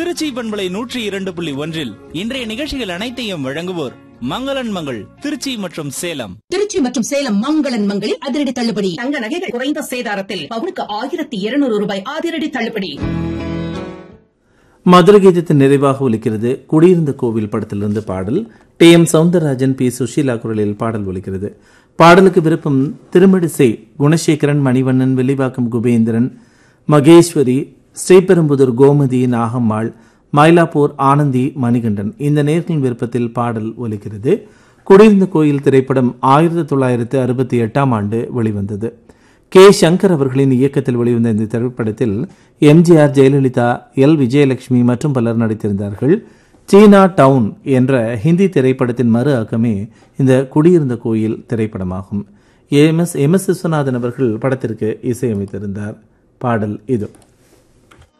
திருச்சி பண்பலை நூற்றி இரண்டு புள்ளி ஒன்றில் இன்றைய நிகழ்ச்சிகள் அனைத்தையும் வழங்குவோர் மங்களன் மங்கள் திருச்சி மற்றும் சேலம் திருச்சி மற்றும் சேலம் மங்களன் மங்களில் அதிரடி தள்ளுபடி தங்க நகைகள் குறைந்த சேதாரத்தில் பவுனுக்கு ஆயிரத்தி இருநூறு ரூபாய் அதிரடி தள்ளுபடி மதுரை கீதத்தின் நிறைவாக ஒலிக்கிறது குடியிருந்த கோவில் படத்திலிருந்து பாடல் T M Soundararajan P Susheela குரலில் பாடல் ஒலிக்கிறது பாடலுக்கு விருப்பம் திருமடிசை குணசேகரன் மணிவண்ணன் வெளிவாக்கம் குபேந்திரன் மகேஸ்வரி ஸ்ரீபெரும்புதூர் கோமதி நாகம்மாள் மயிலாப்பூர் ஆனந்தி மணிகண்டன் இந்த நேர்களின் விருப்பத்தில் பாடல் ஒலிக்கிறது குடியிருந்த கோயில் திரைப்படம் ஆயிரத்தி தொள்ளாயிரத்து அறுபத்தி எட்டாம் ஆண்டு வெளிவந்தது கே சங்கர் அவர்களின் இயக்கத்தில் வெளிவந்த இந்த திரைப்படத்தில் எம்ஜிஆர் ஜெயலலிதா எல் விஜயலட்சுமி மற்றும் பலர் நடித்திருந்தார்கள் சீனா டவுன் என்ற ஹிந்தி திரைப்படத்தின் மறு ஆக்கமே இந்த குடியிருந்த கோயில் திரைப்படமாகும் M S M S Viswanathan அவர்கள் படத்திற்கு இசையமைத்திருந்தார் பாடல் இது